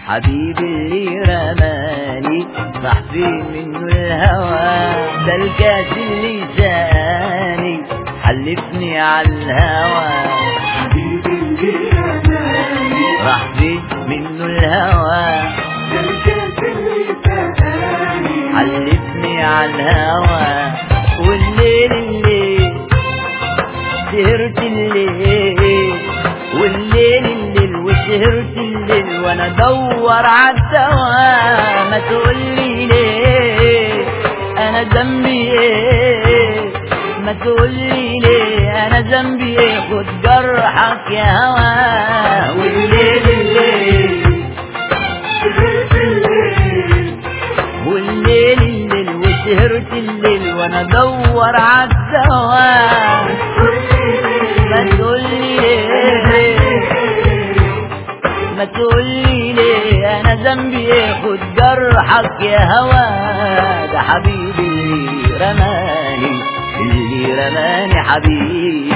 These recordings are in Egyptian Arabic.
حبيبي اللي رماني راح فين منه الهوى ده الكاس اللي ساني حلفني على الهوى حبيبي اللي رماني راح فين منه الهوى ده الكاس اللي سقاني حلفني على الهوى والليل الليل سهرت الليل والليل الليل وسهرت الليل وانا ادور عالدواء ما تقولي ليه انا ذنبي ايه ما تقولي ليه انا ذنبي ايه خد جرحك يا هوا والليل الليل سهرت الليل والليل الليل وسهرت الليل وانا ادور عالدواء ما تقولي ليه ما تقولي ليه انا ذنبي ايه خد جرحك يا هوا ده حبيبي اللي رماني اللي رماني حبيبي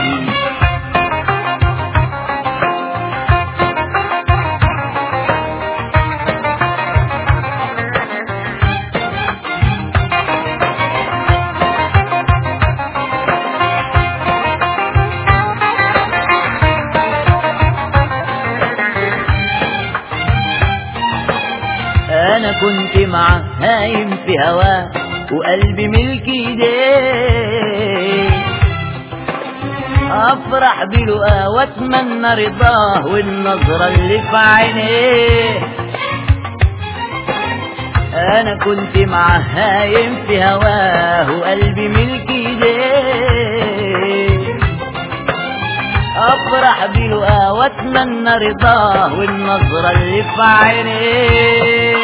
انا كنت معاه هايم في هواه وقلبي ملك ايديه افرح بلقاه واتمنى رضاه والنظرة اللي في عينيه انا كنت معاه هايم في هواه وقلبي ملك ايديه افرح بلقاه واتمنى رضاه والنظرة اللي في عينيه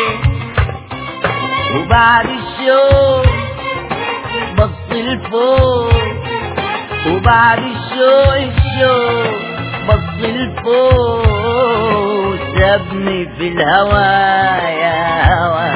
وبعد الشوق بص لفوق وبعد الشوق الشوق بص لفوق سابني في الهوى يا هوى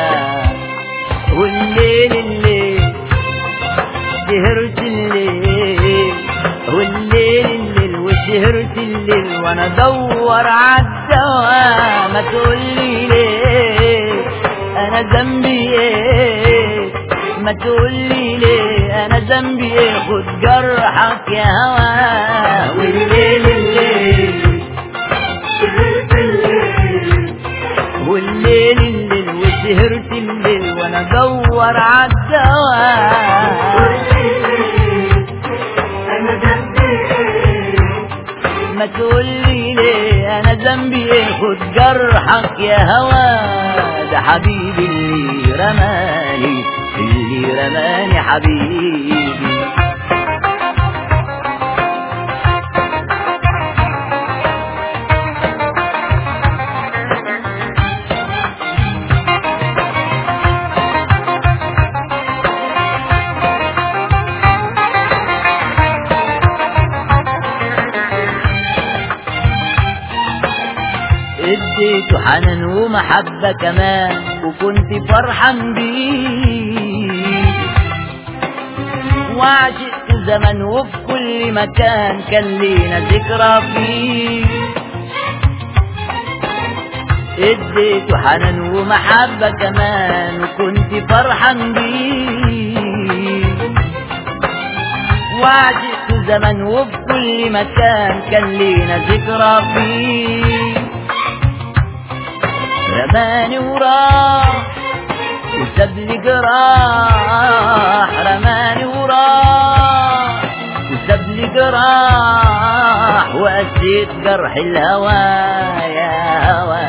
والليل الليل سهرت الليل والليل الليل وسهرت الليل وانا ادور عالدواء ما تقولي ليه انا ذنبي ايه ما تقولي ليه انا ذنبي ايه خد جرحك يا هوا والليل الليل سهرت الليل والليل الليل وسهرت الليل وانا ادور عالدواء أنا ذنبي إيه ما تقولي ليه انا ذنبي ايه خد جرحك يا هوا ده حبيبي اللي رماني اللي رماني حبيبي اديته حنان ومحبة كمان وكنت فرحان بيه وعشقت زمن وفي كل مكان كان لينا ذكرى فيه اديته حنان ومحبة كمان وكنت فرحان بيه وعشقت زمن وفي كل مكان كان لينا ذكرى فيه رماني وراح وساب لي جراح رماني وراح وساب لي جراح وقسيت جرح الهوى يا هوى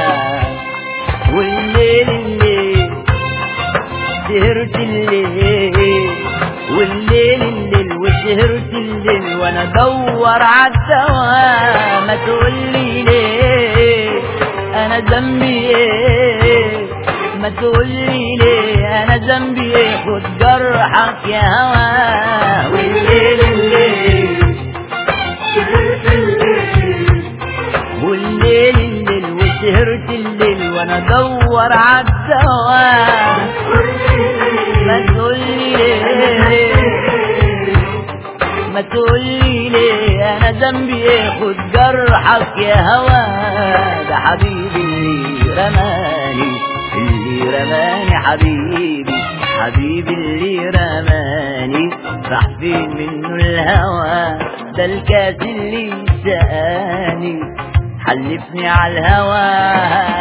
والليل الليل سهرت الليل والليل الليل وسهرت الليل وانا ادور عالدواء ما تقولي ليه انا ذنبي ايه ما تقولي ليه انا ذنبي ايه خد جرحك يا هوا والليل الليل سهرت الليل والليل الليل وسهرت الليل وانا ادور عالدواء ما تقولي ليه ما تقولي ليه انا ذنبي ايه خد جرحك يا هوا ده حبيبي اللي رماني حبيبي حبيبي اللي رماني راح فين منه الهوى ده الكاس اللي سقاني حلفني على الهوى